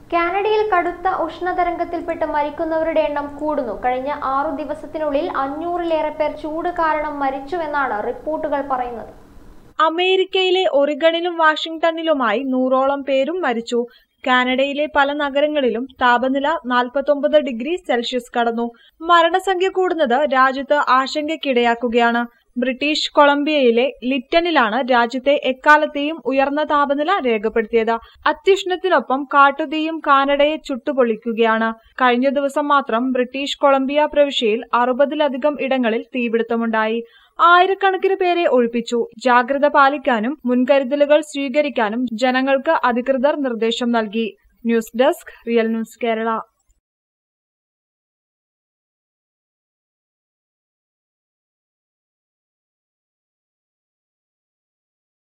കാനഡയിൽ കടുത്ത ഉഷ്ണതരംഗത്തിൽപ്പെട്ട് മരിക്കുന്നവരുടെ എണ്ണം കൂടുന്നു കഴിഞ്ഞ ആറു ദിവസത്തിനുള്ളിൽ അഞ്ഞൂറിലേറെ പേർ ചൂട് കാരണം മരിച്ചുവെന്നാണ് റിപ്പോർട്ടുകൾ പറയുന്നത് അമേരിക്കയിലെ ഒറിഗണിലും വാഷിംഗ്ടണിലുമായി നൂറോളം പേരും മരിച്ചു കാനഡയിലെ പല നഗരങ്ങളിലും താപനില 49 ഡിഗ്രി സെൽഷ്യസ് കടന്നു മരണസംഖ്യ കൂടുന്നത് രാജ്യത്ത് ആശങ്കയ്ക്കിടയാക്കുകയാണ് ബ്രിട്ടീഷ് കൊളംബിയയിലെ ലിറ്റനിലാണ് രാജ്യത്തെ എക്കാലത്തെയും ഉയർന്ന താപനില രേഖപ്പെടുത്തിയത് അത്യുഷ്ണത്തിനൊപ്പം കാട്ടുതീയും കാനഡയെ ചുട്ടുപൊള്ളിക്കുകയാണ് കഴിഞ്ഞ ദിവസം മാത്രം ബ്രിട്ടീഷ് കൊളംബിയ പ്രവിശ്യയിൽ അറുപതിലധികം ഇടങ്ങളിൽ തീപിടുത്തമുണ്ടായി ആയിരക്കണക്കിന് പേരെ ഒഴിപ്പിച്ചു ജാഗ്രത പാലിക്കാനും മുൻകരുതലുകൾ സ്വീകരിക്കാനും ജനങ്ങൾക്ക് അധികൃതർ നിർദ്ദേശം നൽകി news desk real news Kerala